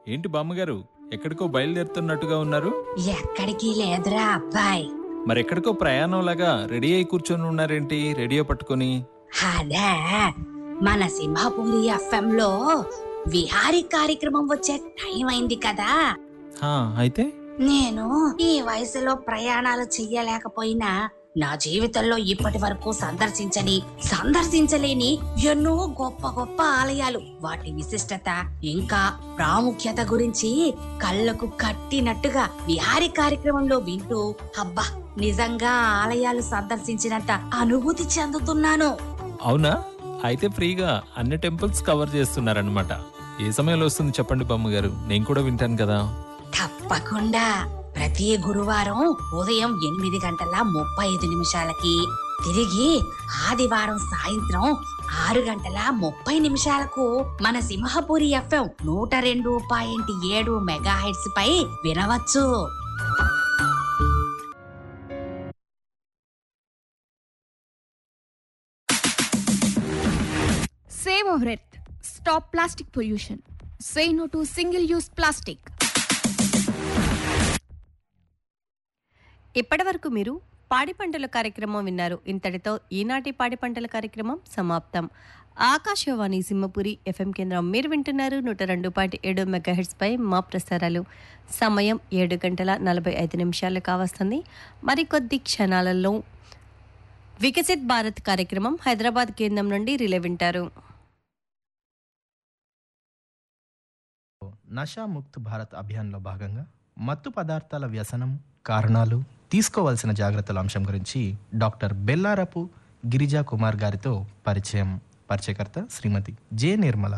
ఏంటి బామ్మగారు ఎక్కడికో బయలుదేరుతున్నట్టుగా ఉన్నారు ఎక్కడికి లేదురా అబ్బాయి మరి ఎక్కడికో ప్రయాణంలాగా రెడీ అయి కూర్చొని ఉన్నారేంటి రేడియో పట్టుకొని అదే మన సింహాపూరి ఎఫ్ఎం లో విహారీ కార్యక్రమం వచ్చే టైం అయింది కదా హా, అయితే నేను ఈ వయసులో ప్రయాణాలు చెయ్యలేకపోయినా నా జీవితంలో ఇప్పటి వరకు సందర్శించని సందర్శించలేని ఎన్నో గొప్ప గొప్ప ఆలయాలు వాటి విశిష్టత ఇంకా ప్రాముఖ్యత గురించి కళ్ళకు కట్టినట్టుగా విహారీ కార్యక్రమంలో వింటూ అబ్బా నిజంగా ఆ ఆలయాలు సందర్శించినంత అనుభూతి చెందుతున్నాను అవునా అయితే ఫ్రీగా అన్ని టెంపుల్స్ కవర్ చేస్తున్నారనమాట ఏ సమయంలో వస్తుంది చెప్పండి బామ్మగారు నేను కూడా వింటాను కదా తప్పకుండా ప్రతి గురువారం ఉదయం ఎనిమిది గంటల ముప్పై ఐదు నిమిషాలకి తిరిగి ఆదివారం సాయంత్రం ఆరు గంటల ముప్పై నిమిషాలకు మన సింహపురి ఎఫ్ఎం నూట రెండు పాయింట్ ఏడు మెగా హెడ్స్ పై వినవచ్చు Save our earth. Stop plastic pollution. Say no to single use plastic. ఇప్పటివరకు మీరు పాడి పంటల కార్యక్రమం విన్నారు ఇంతటితో ఈనాటి పాడి పంటల కార్యక్రమం సమాప్తం ఆకాశవాణి సింహపురి ఎఫ్ఎం కేంద్రం మీరు వింటున్నారు నూట రెండు పాయింట్ ఏడు మెగాహెడ్స్ పై మా ప్రసారాలు సమయం ఏడు గంటల నలభై ఐదు నిమిషాలు కావస్తుంది మరికొద్ది క్షణాలలో వికసిత్ భారత్ కార్యక్రమం హైదరాబాద్ కేంద్రం నుండి రిలే వింటారు నషా ముక్త్ భారత్ అభియాన్లో భాగంగా మత్తు పదార్థాల వ్యసనం కారణాలు తీసుకోవాల్సిన జాగ్రత్తల అంశం గురించి డాక్టర్ బెల్లారపు గిరిజా కుమార్ గారితో పరిచయం పరిచయకర్త శ్రీమతి జె నిర్మల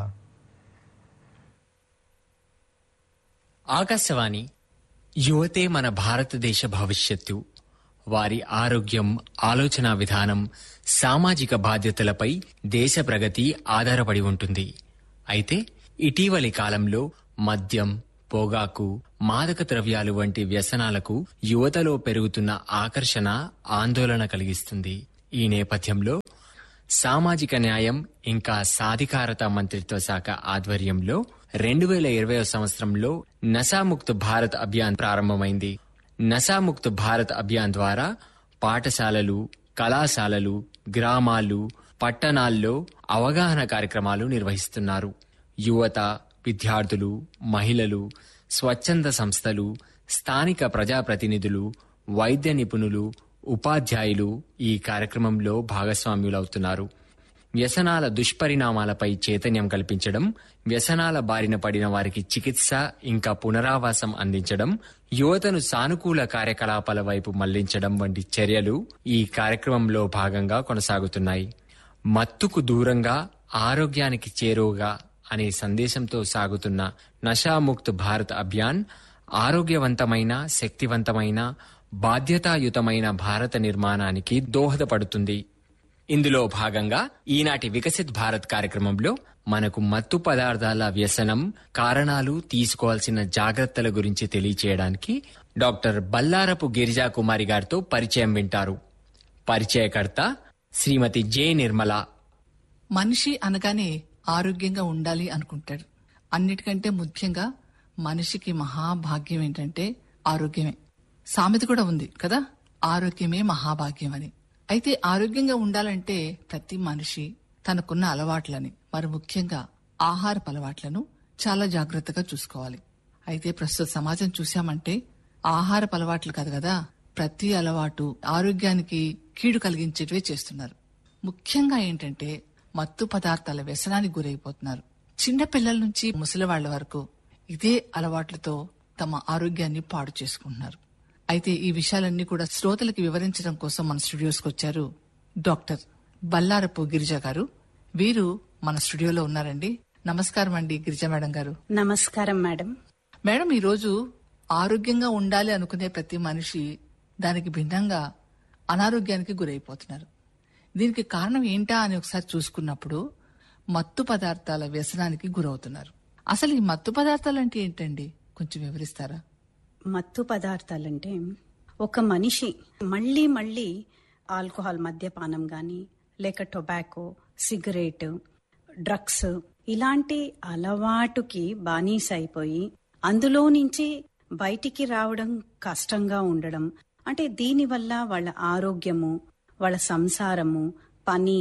ఆకాశవాణి యువతే మన భారతదేశ భవిష్యత్తు వారి ఆరోగ్యం ఆలోచన విధానం సామాజిక బాధ్యతలపై దేశ ప్రగతి ఆధారపడి ఉంటుంది అయితే ఇటీవలి కాలంలో మద్యం పొగాకు మాదక ద్రవ్యాలు వంటి వ్యసనాలకు యువతలో పెరుగుతున్న ఆకర్షణ ఆందోళన కలిగిస్తుంది ఈ నేపథ్యంలో సామాజిక న్యాయం ఇంకా సాధికారత మంత్రిత్వ శాఖ ఆధ్వర్యంలో రెండు వేల ఇరవై సంవత్సరంలో నశాముక్త్ భారత్ అభియాన్ ప్రారంభమైంది నశాముక్త్ భారత్ అభియాన్ ద్వారా పాఠశాలలు కళాశాలలు గ్రామాలు పట్టణాల్లో అవగాహన కార్యక్రమాలు నిర్వహిస్తున్నారు యువత విద్యార్థులు మహిళలు స్వచ్ఛంద సంస్థలు స్థానిక ప్రజాప్రతినిధులు వైద్య నిపుణులు ఉపాధ్యాయులు ఈ కార్యక్రమంలో భాగస్వామ్యులవుతున్నారు వ్యసనాల దుష్పరిణామాలపై చైతన్యం కల్పించడం వ్యసనాల బారిన పడిన వారికి చికిత్స ఇంకా పునరావాసం అందించడం యువతను సానుకూల కార్యకలాపాల వైపు మళ్లించడం వంటి చర్యలు ఈ కార్యక్రమంలో భాగంగా కొనసాగుతున్నాయి మత్తుకు దూరంగా ఆరోగ్యానికి చేరువగా అనే సందేశంతో సాగుతున్న నషాముక్త్ భారత్ అభియాన్ ఆరోగ్యవంతమైన శక్తివంతమైన బాధ్యతాయుతమైన భారత నిర్మాణానికి దోహదపడుతుంది ఇందులో భాగంగా ఈనాటి వికసిత్ భారత్ కార్యక్రమంలో మనకు మత్తు పదార్థాల వ్యసనం కారణాలు తీసుకోవాల్సిన జాగ్రత్తల గురించి తెలియచేయడానికి డాక్టర్ బల్లారపు గిరిజా కుమారి గారితో పరిచయం వింటారు పరిచయకర్త శ్రీమతి జె నిర్మల మనిషి అనగానే ఆరోగ్యంగా ఉండాలి అనుకుంటాడు అన్నిటికంటే ముఖ్యంగా మనిషికి మహాభాగ్యం ఏంటంటే ఆరోగ్యమే సామెత కూడా ఉంది కదా ఆరోగ్యమే మహాభాగ్యం అని అయితే ఆరోగ్యంగా ఉండాలంటే ప్రతి మనిషి తనకున్న అలవాట్లని మరి ముఖ్యంగా ఆహారపు అలవాట్లను చాలా జాగ్రత్తగా చూసుకోవాలి అయితే ప్రస్తుత సమాజం చూశామంటే ఆహారపు అలవాట్లు కాదు కదా ప్రతి అలవాటు ఆరోగ్యానికి కీడు కలిగించేటివే చేస్తున్నారు ముఖ్యంగా ఏంటంటే మత్తు పదార్థాల వ్యసనానికి గురైపోతున్నారు చిన్న పిల్లల నుంచి ముసలి వాళ్ళ వరకు ఇదే అలవాట్లతో తమ ఆరోగ్యాన్ని పాడు చేసుకుంటున్నారు అయితే ఈ విషయాలన్నీ కూడా శ్రోతలకు వివరించడం కోసం మన స్టూడియోస్కి వచ్చారు డాక్టర్ బల్లారపు గిరిజ గారు వీరు మన స్టూడియోలో ఉన్నారండి నమస్కారం అండి గిరిజ మేడం గారు నమస్కారం మేడం మేడం ఈ రోజు ఆరోగ్యంగా ఉండాలి అనుకునే ప్రతి మనిషి దానికి భిన్నంగా అనారోగ్యానికి గురైపోతున్నారు దీనికి కారణం ఏంటా అని ఒకసారి చూసుకున్నప్పుడు మత్తు పదార్థాల వ్యసనానికి గురవుతున్నారు అసలు ఈ మత్తు పదార్థాలు అంటే ఏంటండి కొంచెం వివరిస్తారా మత్తు పదార్థాలంటే ఒక మనిషి మళ్ళీ మళ్ళీ ఆల్కహాల్ మద్యపానం గాని లేక టొబాకో సిగరెట్ డ్రగ్స్ ఇలాంటి అలవాటుకి బానిస అయిపోయి అందులో నుంచి బయటికి రావడం కష్టంగా ఉండడం అంటే దీనివల్ల వాళ్ళ ఆరోగ్యము వాళ్ళ సంసారము పని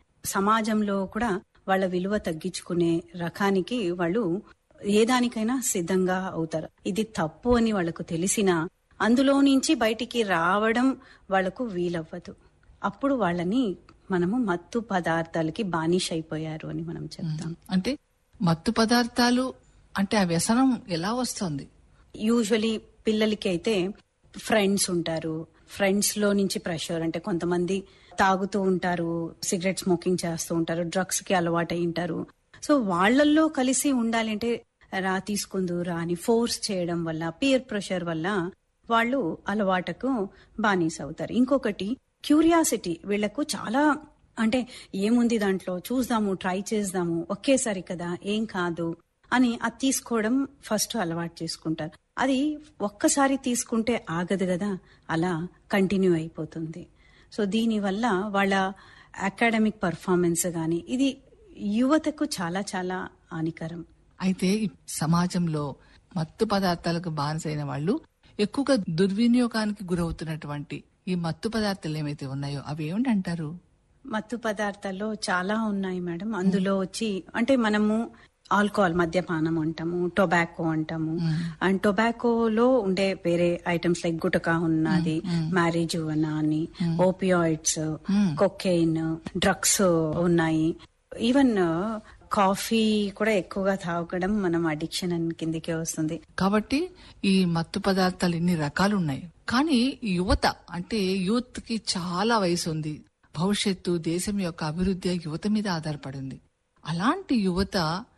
సమాజంలో కూడా వాళ్ళ విలువ తగ్గించుకునే రకానికి వాళ్ళు ఏదానికైనా సిద్ధంగా అవుతారు ఇది తప్పు అని వాళ్ళకు తెలిసినా అందులో నుంచి బయటికి రావడం వాళ్లకు వీలవ్వదు అప్పుడు వాళ్ళని మనము మత్తు పదార్థాలకి బానిష అయిపోయారు అని మనం చెప్తాం అంటే మత్తు పదార్థాలు అంటే ఆ వ్యసనం ఎలా వస్తుంది యూజువలీ పిల్లలకి అయితే ఫ్రెండ్స్ ఉంటారు ఫ్రెండ్స్ లో నుంచి ప్రెషర్ అంటే కొంతమంది తాగుతూ ఉంటారు సిగరెట్ స్మోకింగ్ చేస్తూ ఉంటారు డ్రగ్స్ కి అలవాటు ఉంటారు సో వాళ్ళల్లో కలిసి ఉండాలి అంటే రా తీసుకుందు రా అని ఫోర్స్ చేయడం వల్ల పియర్ ప్రెషర్ వల్ల వాళ్ళు అలవాటుకు బానిస అవుతారు ఇంకొకటి క్యూరియాసిటీ వీళ్లకు చాలా అంటే ఏముంది దాంట్లో చూద్దాము ట్రై చేద్దాము ఒకేసారి కదా ఏం కాదు అని అది తీసుకోవడం ఫస్ట్ అలవాటు చేసుకుంటారు అది ఒక్కసారి తీసుకుంటే ఆగదు కదా అలా కంటిన్యూ అయిపోతుంది సో దీనివల్ల వాళ్ళ అకాడమిక్ పర్ఫార్మెన్స్ గాని ఇది యువతకు చాలా చాలా హానికరం అయితే ఈ సమాజంలో మత్తు పదార్థాలకు బానిసైన వాళ్ళు ఎక్కువగా దుర్వినియోగానికి గురవుతున్నటువంటి ఈ మత్తు పదార్థాలు ఏమైతే ఉన్నాయో అవి ఏమిటి అంటారు మత్తు పదార్థాల్లో చాలా ఉన్నాయి మేడం అందులో వచ్చి అంటే మనము ఆల్కహాల్ మద్యపానం అంటాము టొబాకో అంటాము అండ్ టొబాకోలో ఉండే వేరే ఐటమ్స్ లైక్ గుటకా ఉన్నది మ్యారేజ్ అని ఓపియాయిడ్స్ కొకెయిన్ డ్రగ్స్ ఉన్నాయి ఈవెన్ కాఫీ కూడా ఎక్కువగా తాగడం మనం అడిక్షన్ కిందకే వస్తుంది కాబట్టి ఈ మత్తు పదార్థాలు ఇన్ని రకాలు ఉన్నాయి కానీ యువత అంటే యూత్ కి చాలా వయసు ఉంది భవిష్యత్తు దేశం యొక్క అభివృద్ధి యువత మీద ఆధారపడింది అలాంటి యువత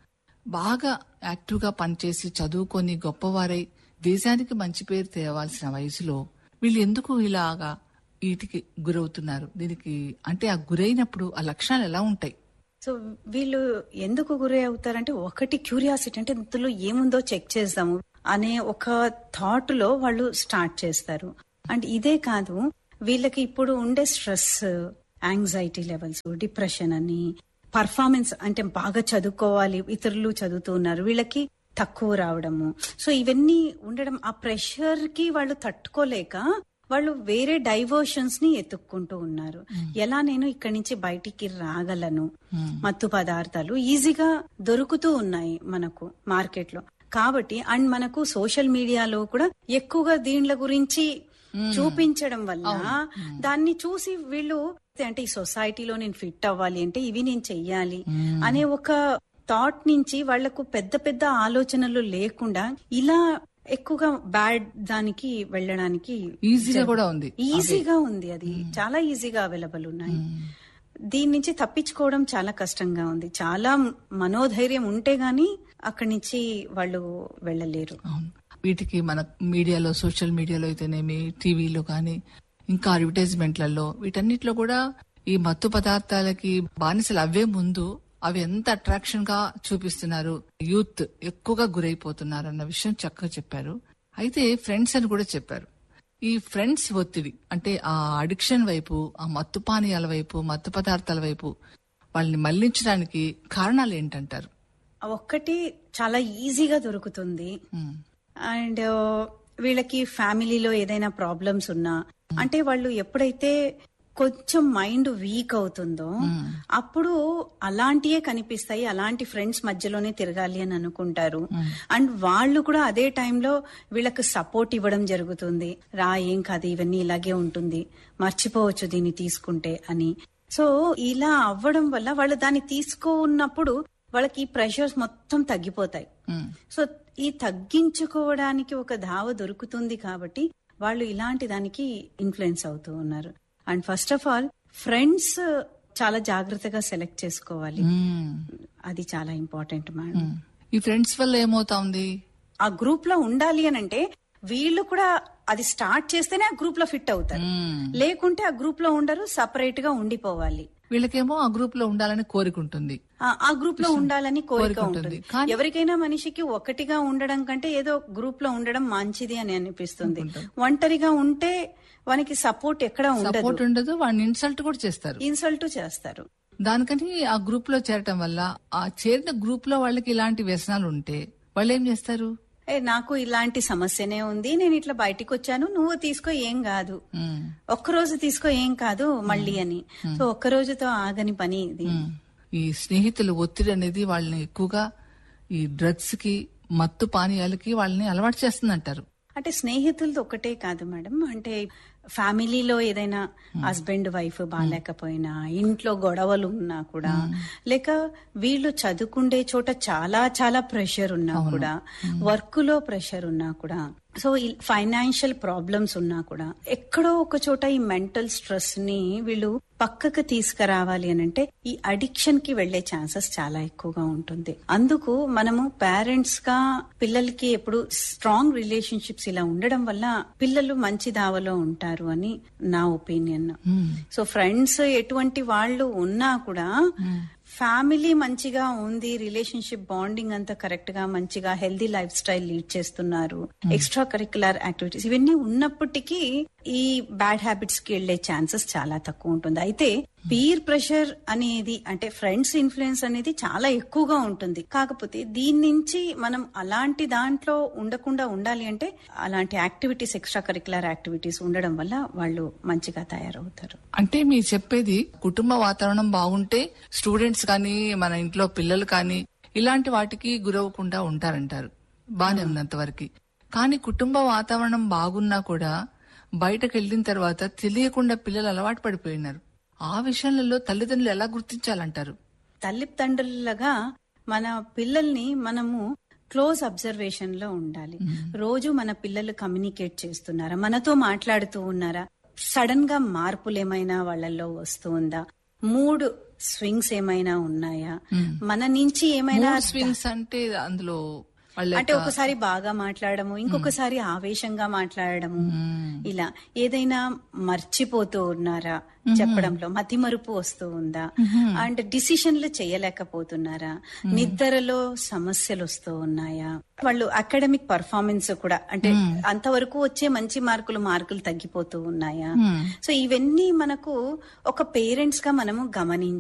బాగా యాక్టివ్ గా పనిచేసి చదువుకొని గొప్పవారై దేశానికి మంచి పేరు తేవాల్సిన వయసులో వీళ్ళు ఎందుకు ఇలాగా వీటికి గురవుతున్నారు దీనికి అంటే ఆ గురైనప్పుడు ఆ లక్షణాలు ఎలా ఉంటాయి సో వీళ్ళు ఎందుకు గురి అవుతారంటే ఒకటి క్యూరియాసిటీ అంటే ఇందులో ఏముందో చెక్ చేద్దాము అనే ఒక థాట్ లో వాళ్ళు స్టార్ట్ చేస్తారు అండ్ ఇదే కాదు వీళ్ళకి ఇప్పుడు ఉండే స్ట్రెస్ యాంగ్జైటీ లెవెల్స్ డిప్రెషన్ అని పర్ఫార్మెన్స్ అంటే బాగా చదువుకోవాలి ఇతరులు చదువుతున్నారు వీళ్ళకి తక్కువ రావడము సో ఇవన్నీ ఉండడం ఆ ప్రెషర్ కి వాళ్ళు తట్టుకోలేక వాళ్ళు వేరే డైవర్షన్స్ ని ఎత్తుక్కుంటూ ఉన్నారు ఎలా నేను ఇక్కడి నుంచి బయటికి రాగలను మత్తు పదార్థాలు ఈజీగా దొరుకుతూ ఉన్నాయి మనకు మార్కెట్ లో కాబట్టి అండ్ మనకు సోషల్ మీడియాలో కూడా ఎక్కువగా దీంట్ల గురించి చూపించడం వల్ల దాన్ని చూసి వీళ్ళు అంటే ఈ సొసైటీలో నేను ఫిట్ అవ్వాలి అంటే ఇవి నేను చెయ్యాలి అనే ఒక థాట్ నుంచి వాళ్లకు పెద్ద పెద్ద ఆలోచనలు లేకుండా ఇలా ఎక్కువగా బ్యాడ్ దానికి వెళ్ళడానికి ఈజీగా కూడా ఉంది ఈజీగా ఉంది అది చాలా ఈజీగా అవైలబుల్ ఉన్నాయి దీని నుంచి తప్పించుకోవడం చాలా కష్టంగా ఉంది చాలా మనోధైర్యం ఉంటే గాని అక్కడి నుంచి వాళ్ళు వెళ్ళలేరు అవును వీటికి మన మీడియాలో సోషల్ మీడియాలో అయితేనేమి టీవీలో కానీ ఇంకా అడ్వర్టైజ్మెంట్లలో వీటన్నిటిలో కూడా ఈ మత్తు పదార్థాలకి బానిసలు అవే ముందు అవి ఎంత అట్రాక్షన్ గా చూపిస్తున్నారు యూత్ ఎక్కువగా గురైపోతున్నారు అన్న విషయం చక్కగా చెప్పారు అయితే ఫ్రెండ్స్ అని కూడా చెప్పారు ఈ ఫ్రెండ్స్ ఒత్తిడి అంటే ఆ అడిక్షన్ వైపు ఆ మత్తు పానీయాల వైపు మత్తు పదార్థాల వైపు వాళ్ళని మళ్లించడానికి కారణాలు ఏంటంటారు ఒక్కటి చాలా ఈజీగా దొరుకుతుంది ఉమ్, అండ్ వీళ్ళకి ఫ్యామిలీలో ఏదైనా ప్రాబ్లమ్స్ ఉన్నా అంటే వాళ్ళు ఎప్పుడైతే కొంచెం మైండ్ వీక్ అవుతుందో అప్పుడు అలాంటియే కనిపిస్తాయి అలాంటి ఫ్రెండ్స్ మధ్యలోనే తిరగాలి అని అనుకుంటారు అండ్ వాళ్ళు కూడా అదే టైంలో వీళ్ళకి సపోర్ట్ ఇవ్వడం జరుగుతుంది రా ఏం కాదు ఇవన్నీ ఇలాగే ఉంటుంది మర్చిపోవచ్చు దీన్ని తీసుకుంటే అని సో ఇలా అవ్వడం వల్ల వాళ్ళు దాన్ని తీసుకున్నప్పుడు వాళ్ళకి ఈ ప్రెషర్స్ మొత్తం తగ్గిపోతాయి ఉమ్. సో ఈ తగ్గించుకోవడానికి ఒక ధావ దొరుకుతుంది కాబట్టి వాళ్ళు ఇలాంటి దానికి ఇన్ఫ్లుయెన్స్ అవుతూ ఉన్నారు and first of all friends చాలా జాగ్రత్తగా సెలెక్ట్ చేసుకోవాలి ఉమ్, అది చాలా ఇంపార్టెంట్ మేడం ఉమ్. ఈ ఫ్రెండ్స్ వల్ల ఏమవుతా ఉంది ఆ గ్రూప్ లో ఉండాలి అని అంటే వీళ్ళు కూడా అది స్టార్ట్ చేస్తేనే ఆ గ్రూప్ లో ఫిట్ అవుతారు ఉమ్. లేకుంటే ఆ గ్రూప్ లో ఉండరు సపరేట్ గా ఉండిపోవాలి వీళ్ళకేమో ఆ గ్రూప్ లో ఉండాలని కోరిక ఉంటుంది ఆ- ఆ గ్రూప్ లో ఉండాలని కోరిక కోరిక ఉంటుంది. ఉంటుంది కానీ- ఎవరికైనా మనిషికి ఒకటిగా ఉండడం కంటే ఏదో గ్రూప్ లో ఉండడం మంచిది అని అనిపిస్తుంది ఒంటరిగా ఉంటే వానికి సపోర్ట్ ఎక్కడ సపోర్ట్ ఉండదు ఉండదు వాడిని ఇన్సల్ట్ కూడా చేస్తారు ఇన్సల్ట్ చేస్తారు దానికని ఆ గ్రూప్ లో చేరటం వల్ల ఆ చేరిన గ్రూప్ లో వాళ్ళకి ఇలాంటి వ్యసనాలు ఉంటే వాళ్ళు ఏం చేస్తారు ఏ నాకు ఇలాంటి సమస్యనే ఉంది నేను ఇట్లా బయటికి వచ్చాను నువ్వు తీసుకో ఏం కాదు ఉమ్, ఒక్కరోజు తీసుకో ఏం కాదు మళ్ళీ అని సో ఒక్క రోజుతో ఆగని పని ఇది ఉమ్. ఈ స్నేహితుల ఒత్తిడి అనేది వాళ్ళని ఎక్కువగా ఈ డ్రగ్స్ కి మత్తు పానీయాలకి వాళ్ళని అలవాటు చేస్తుందంటారు అంటే స్నేహితులతో ఒకటే కాదు మేడం అంటే ఫ్యామిలీలో ఏదైనా హస్బెండ్ వైఫ్ బాగాలేకపోయినా ఇంట్లో గొడవలు ఉన్నా కూడా లేక వీళ్ళు చదువుకుండే చోట చాలా చాలా ప్రెషర్ ఉన్నా కూడా వర్క్ లో ప్రెషర్ ఉన్నా కూడా సో ఫైనాన్షియల్ ప్రాబ్లమ్స్ ఉన్నా కూడా ఎక్కడో ఒక చోట ఈ మెంటల్ స్ట్రెస్ ని వీళ్ళు పక్కకు తీసుకురావాలి అని అంటే ఈ అడిక్షన్ కి వెళ్లే ఛాన్సెస్ చాలా ఎక్కువగా ఉంటుంది అందుకు మనము పేరెంట్స్ గా పిల్లలకి ఎప్పుడు స్ట్రాంగ్ రిలేషన్షిప్స్ ఇలా ఉండడం వల్ల పిల్లలు మంచి దావలో ఉంటారు అని నా ఒపీనియన్ సో ఫ్రెండ్స్ ఎటువంటి వాళ్ళు ఉన్నా కూడా ఫ్యామిలీ మంచిగా ఉంది రిలేషన్షిప్ బాండింగ్ అంతా కరెక్ట్ గా మంచిగా హెల్దీ లైఫ్ స్టైల్ లీడ్ చేస్తున్నారు ఎక్స్ట్రా కరిక్యులర్ యాక్టివిటీస్ ఇవన్నీ ఉన్నప్పటికీ ఈ బ్యాడ్ హ్యాబిట్స్ కి వెళ్లే ఛాన్సెస్ చాలా తక్కువ ఉంటుంది అయితే పీర్ ప్రెషర్ అనేది అంటే ఫ్రెండ్స్ ఇన్ఫ్లుయెన్స్ అనేది చాలా ఎక్కువగా ఉంటుంది కాకపోతే దీని నుంచి మనం అలాంటి దాంట్లో ఉండకుండా ఉండాలి అంటే అలాంటి యాక్టివిటీస్ ఎక్స్ట్రా కరిక్యులర్ యాక్టివిటీస్ ఉండడం వల్ల వాళ్ళు మంచిగా తయారవుతారు అంటే మీరు చెప్పేది కుటుంబ వాతావరణం బాగుంటే స్టూడెంట్స్ కానీ మన ఇంట్లో పిల్లలు కానీ ఇలాంటి వాటికి గురవకుండా ఉంటారంటారు బానే ఉన్నంత వరకు కానీ కుటుంబ వాతావరణం బాగున్నా కూడా బయటకు వెళ్ళిన తర్వాత తెలియకుండా పిల్లలు అలవాటు పడిపోయినారు ఆ విషయాలలో తల్లిదండ్రులు ఎలా గుర్తించాలంటారు తల్లిదండ్రులుగా మన పిల్లల్ని మనము క్లోజ్ అబ్జర్వేషన్ లో ఉండాలి రోజు మన పిల్లలు కమ్యూనికేట్ చేస్తున్నారా మనతో మాట్లాడుతూ ఉన్నారా సడన్ గా మార్పులు ఏమైనా వాళ్ళల్లో వస్తూ ఉందా మూడు స్వింగ్స్ ఏమైనా ఉన్నాయా మన నుంచి ఏమైనా స్వింగ్స్ అంటే అందులో వాళ్ళ అంటే ఒకసారి బాగా మాట్లాడము ఇంకొకసారి ఆవేశంగా మాట్లాడడము ఇలా ఏదైనా మర్చిపోతూ ఉన్నారా చెప్పడంలో మతిమరుపు వస్తూ ఉందా అండ్ డిసిషన్లు చేయలేకపోతున్నారా నిద్రలో సమస్యలు వస్తూ ఉన్నాయా వాళ్ళు అకాడమిక్ పర్ఫార్మెన్స్ కూడా అంటే అంతవరకు వచ్చే మంచి మార్కులు మార్కులు తగ్గిపోతూ ఉన్నాయా సో ఇవన్నీ మనకు ఒక పేరెంట్స్ గా మనము గమనించాలి